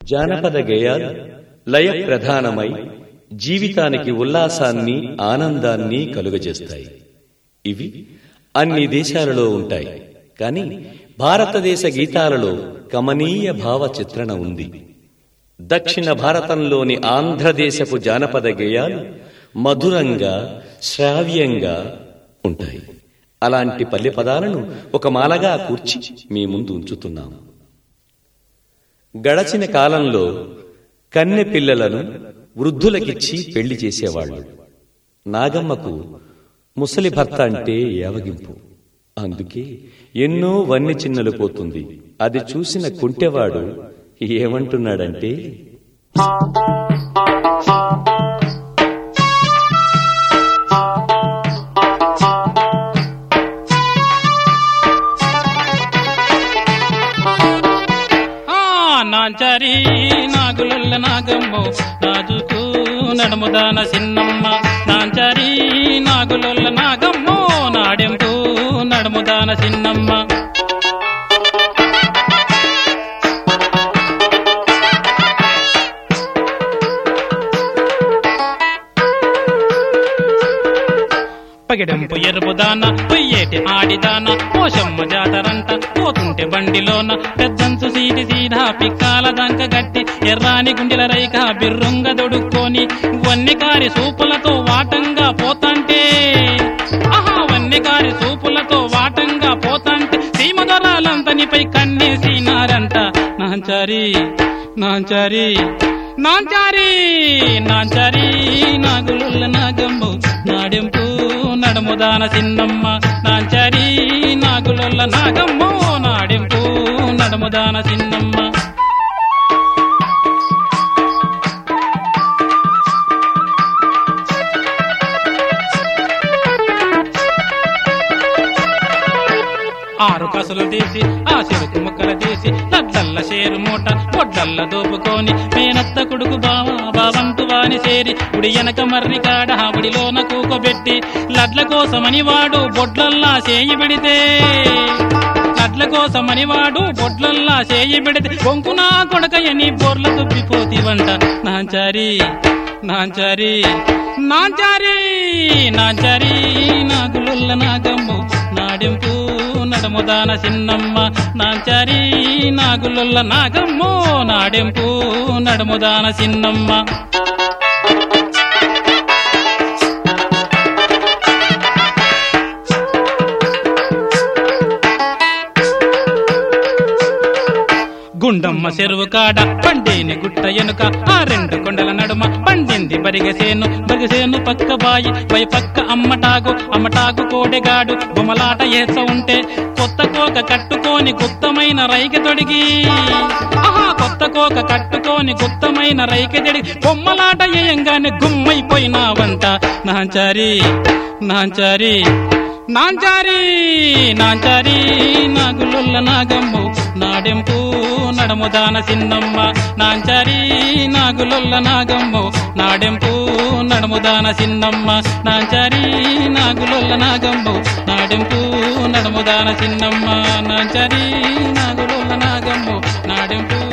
జానపద గేయాలు లయ ప్రధానమై జీవితానికి ఉల్లాసాన్ని ఆనందాన్ని కలుగజేస్తాయి ఇవి అన్ని దేశాలలో ఉంటాయి కానీ భారతదేశ గీతాలలో కమనీయ భావ చిత్రణ ఉంది దక్షిణ భారతంలోని ఆంధ్రదేశపు జానపద గేయాలు మధురంగా శ్రావ్యంగా ఉంటాయి అలాంటి పల్లె పదాలను ఒక మాలగా కూర్చి మీ ముందు ఉంచుతున్నాం గడచిన కాలంలో కన్నె పిల్లలను వృద్ధులకిచ్చి పెళ్లి చేసేవాళ్ళు నాగమ్మకు ముసలి భర్త అంటే ఏవగింపు అందుకే ఎన్నో వన్నె చిన్నలు పోతుంది అది చూసిన కుంటెవాడు ఏమంటున్నాడంటే ఆ నాంచారి నాగులల్ల నాగమ్మో రాజుకు నడుముదాన సిన్నమ్మ నాంచారి నాగులల్ల నాగమ్మో నాడెంకు నడుముదాన సిన్నమ్మ పగిడెంపు ఎరుపు దాన పొయ్యేటి ఆడిదాన పోషమ్మ జాతరంట పోతుంటే బండిలోన పెద్దంచు సీటి సీదా పిక్కాల దంక గట్టి ఎర్రాని గుండెల రైక బిర్రుంగ దొడుక్కొని వన్నెకారి సూపులతో వాటంగా పోతంటే ఆహా వన్నెకారి సూపులతో వాటంగా పోతంటే సీమదొరాలంతనిపై కన్నేసినారంట నాంచారి నాంచారి నాంచారి నాంచారి నాగులుల్ల నాగంబు నాడెంపు నడుముదాన సిన్నమ్మ నాంచారి నాగులుల్ల నాగమ్మో నాడెంపు నడుముదాన సిన్నమ్మ ఆరు కసులు తీసి ఆ చెరుకు ముక్కలు తీసి లడ్డల్ల షేరు మూట బొడ్డల్ల దోపుకొని మేనత్త కొడుకు బావ బావంతు వాని చేరి ఉడి వెనక మర్రి కాడ ఉడిలోన కూకోబెట్టి లడ్ల కోసమని వాడు బొడ్లల్లా చేయి పెడితే లడ్ల కోసమని వాడు బొడ్లల్లా చేయి పెడితే బొంకునా కొడకయని బొర్ల తుప్పిపోతివంట నాంచారి నాంచారి నాంచారి నాంచారి నాగులుల్ల నాగమ్ము నాడెంపు నడముదాన సిన్నమ్మ నాంచారి నాగులుల్ల నాగమ్మో నాడెంపు నడుముదాన సిన్నమ్మ గుండమ్మ చెరువు కాడ పండేని గుట్ట ఎనుక ఆ రెండు కొండల నడుమ పండింది బరిగసేను బరిగసేను పక్క బాయి పై పక్క అమ్మటాగు అమ్మటాగు కోడెగాడు బొమ్మలాట ఏస ఉంటే కొత్త కోక కట్టుకొని గుత్తమైన రైకి తొడిగి ఆహా కొత్త కోక కట్టుకొని గుత్తమైన రైకి తొడిగి బొమ్మలాట ఏయంగానే గుమ్మైపోయినావంట నాంచారి నాంచారి నాంచారి నాంచారి నాగులుల్ల నాగమ్ము నాడెంపు నడముదాన సిన్నమ్మ నాంచారి నాగులుల్ల నాగమ్ము నాడెంపు నడముదాన సిన్నమ్మ నాంచారి నాగులుల్ల నాగమ్ము నాడెంపు నడముదాన సిన్నమ్మ నాంచారి నాగులుల్ల నాగమ్ము నాడెంపు